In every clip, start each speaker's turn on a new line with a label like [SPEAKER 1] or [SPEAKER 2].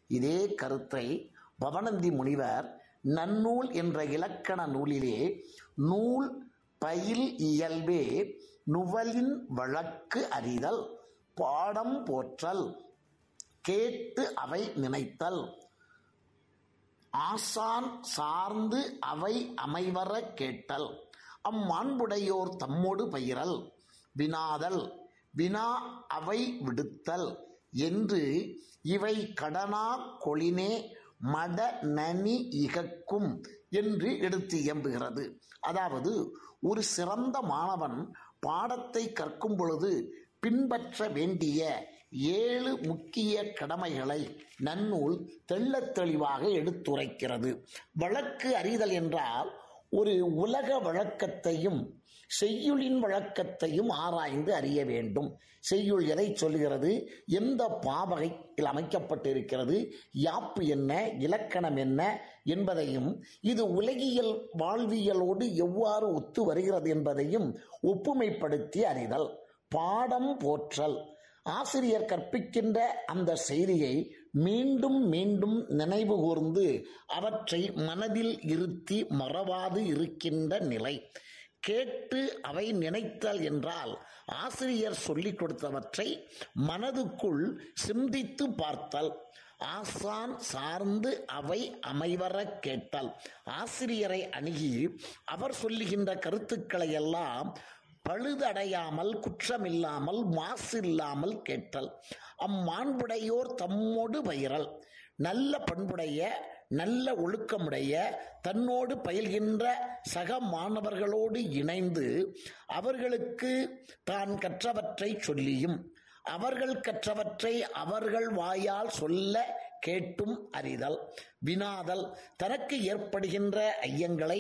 [SPEAKER 1] இதே கருத்தை பவனந்தி முனிவர் நன்னூல் என்ற இலக்கண நூலிலே நூல் பயில் இயல்பே நுவலின் வழக்கு அறிதல் பாடம் போற்றல் கேட்டு அவை நினைத்தல் ஆசான் சார்ந்து அவை அமைவர கேட்டல் அம்மாண்புடையோர் தம்மொடு பயிரல் வினாதல் வினா அவை விடுத்தல் என்று இவை கடனா கொளினே மட நனி இகக்கும் என்று எடுத்து இயம்புகிறது அதாவது ஒரு சிறந்த மாணவன் பாடத்தை கற்கும் பொழுது பின்பற்ற வேண்டிய ஏழு முக்கிய கடமைகளை நன்னூல் தெள்ளத் தெளிவாக எடுத்துரைக்கிறது வழக்கு அறிதல் என்றால் ஒரு உலக வழக்கத்தையும் செய்யுளின் வழக்கத்தையும் ஆராய்ந்து அறிய வேண்டும் செய்யுள் எதை சொல்கிறது எந்த பாவகையில் அமைக்கப்பட்டிருக்கிறது யாப்பு என்ன இலக்கணம் என்ன என்பதையும் இது உலகியல் வாழ்வியலோடு எவ்வாறு ஒத்து வருகிறது என்பதையும் ஒப்புமைப்படுத்தி அறிதல் பாடம் போற்றல் ஆசிரியர் கற்பிக்கின்ற அந்த செய்தியை மீண்டும் மீண்டும் நினைவு கூர்ந்து அவற்றை மனதில் இருத்தி மறவாது இருக்கின்ற நிலை கேட்டு அவை நினைத்தல் என்றால் ஆசிரியர் சொல்லிக் கொடுத்தவற்றை மனதுக்குள் சிந்தித்து பார்த்தல் ஆசான் சார்ந்து அவை அமைவர கேட்டல் ஆசிரியரை அணுகி அவர் சொல்லுகின்ற கருத்துக்களை எல்லாம் பழுதடையாமல் குற்றமில்லாமல் மாசு இல்லாமல் கேட்டல் அம்மாண்புடையோர் தம்மோடு பயிரல் நல்ல பண்புடைய நல்ல ஒழுக்கமுடைய தன்னோடு பயில்கின்ற சக மாணவர்களோடு இணைந்து அவர்களுக்கு தான் கற்றவற்றை சொல்லியும் அவர்கள் கற்றவற்றை அவர்கள் வாயால் சொல்ல கேட்டும் அறிதல் வினாதல் தனக்கு ஏற்படுகின்ற ஐயங்களை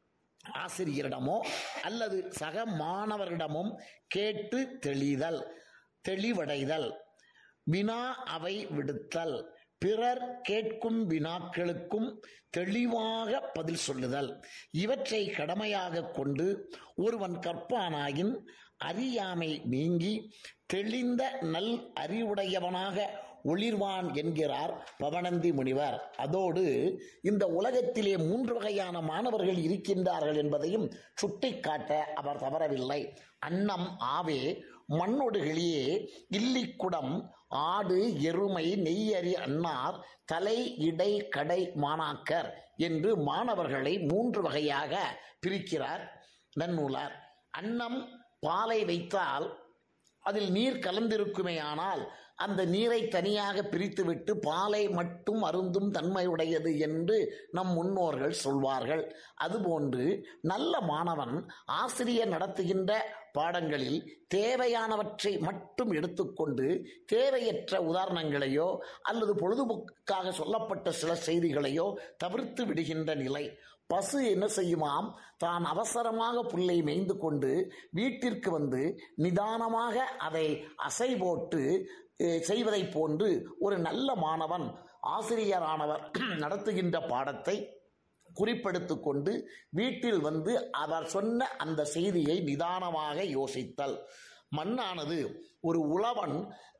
[SPEAKER 1] ஆசிரியரிடமோ அல்லது சக மாணவரிடமும் கேட்டு தெளிதல் தெளிவடைதல் வினா அவை விடுத்தல் பிறர் கேட்கும் வினாக்களுக்கும் தெளிவாக பதில் சொல்லுதல் இவற்றை கடமையாக கொண்டு ஒருவன் கற்பானாயின் அறியாமை நீங்கி தெளிந்த நல் அறிவுடையவனாக ஒளிர்வான் என்கிறார் பவனந்தி முனிவர் அதோடு இந்த உலகத்திலே மூன்று வகையான மாணவர்கள் இருக்கின்றார்கள் என்பதையும் சுட்டிக்காட்ட அவர் தவறவில்லை அன்னம் ஆவே மண்ணொடுகளியே இல்லிக்குடம் ஆடு எருமை நெய்யரி அன்னார் தலை இடை கடை மாணாக்கர் என்று மாணவர்களை மூன்று வகையாக பிரிக்கிறார் நன்னூலார் அன்னம் பாலை வைத்தால் அதில் நீர் கலந்திருக்குமே ஆனால் அந்த நீரை தனியாக பிரித்துவிட்டு பாலை மட்டும் அருந்தும் தன்மையுடையது என்று நம் முன்னோர்கள் சொல்வார்கள் அதுபோன்று நல்ல மாணவன் ஆசிரியர் நடத்துகின்ற பாடங்களில் தேவையானவற்றை மட்டும் எடுத்துக்கொண்டு தேவையற்ற உதாரணங்களையோ அல்லது பொழுதுபோக்காக சொல்லப்பட்ட சில செய்திகளையோ தவிர்த்து விடுகின்ற நிலை பசு என்ன செய்யுமாம் தான் அவசரமாக புல்லை மேய்ந்து கொண்டு வீட்டிற்கு வந்து நிதானமாக அதை அசை போட்டு செய்வதைப் போன்று ஒரு நல்ல மாணவன் ஆசிரியரானவர் நடத்துகின்ற பாடத்தை குறிப்பெடுத்து கொண்டு வீட்டில் வந்து அவர் சொன்ன அந்த செய்தியை நிதானமாக யோசித்தல் மண்ணானது ஒரு உழவன்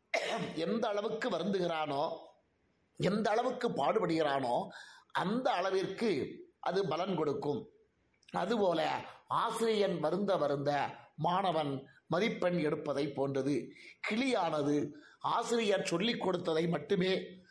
[SPEAKER 1] எந்த அளவுக்கு வருந்துகிறானோ எந்த அளவுக்கு பாடுபடுகிறானோ அந்த அளவிற்கு அது பலன் கொடுக்கும் அதுபோல ஆசிரியன் வருந்த வருந்த மாணவன் மதிப்பெண் எடுப்பதை போன்றது கிளியானது ஆசிரியர் சொல்லிக் கொடுத்ததை மட்டுமே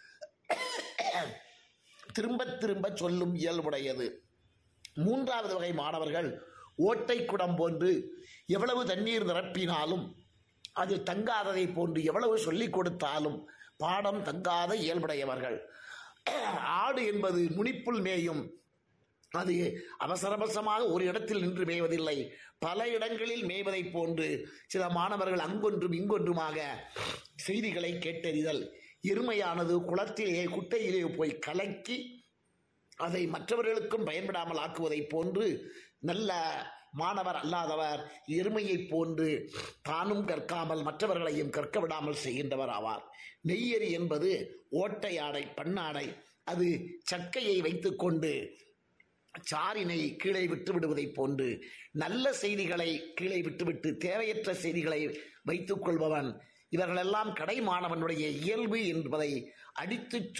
[SPEAKER 1] திரும்ப திரும்ப சொல்லும் இயல்புடையது மூன்றாவது வகை மாணவர்கள் ஓட்டை குடம் போன்று எவ்வளவு தண்ணீர் நிரப்பினாலும் அது தங்காததை போன்று எவ்வளவு சொல்லிக் கொடுத்தாலும் பாடம் தங்காத இயல்புடையவர்கள் ஆடு என்பது நுனிப்புள் மேயும் அது அவசர அவசரமாக ஒரு இடத்தில் நின்று மேய்வதில்லை பல இடங்களில் மேய்வதைப் போன்று சில மாணவர்கள் அங்கொன்றும் இங்கொன்றுமாக செய்திகளை கேட்டறிதல் எருமையானது குளத்திலே குட்டையிலே போய் கலக்கி அதை மற்றவர்களுக்கும் பயன்படாமல் ஆக்குவதைப் போன்று நல்ல மாணவர் அல்லாதவர் எருமையைப் போன்று தானும் கற்காமல் மற்றவர்களையும் கற்க விடாமல் செய்கின்றவர் ஆவார் நெய்யரி என்பது ஓட்டை ஆடை பண்ணாடை அது சக்கையை வைத்துக்கொண்டு சாரினை கீழே விட்டு விடுவதைப் போன்று நல்ல செய்திகளை கீழே விட்டுவிட்டு தேவையற்ற செய்திகளை வைத்துக் கொள்பவன் இவர்களெல்லாம் கடை மாணவனுடைய இயல்பு என்பதை அடித்துச்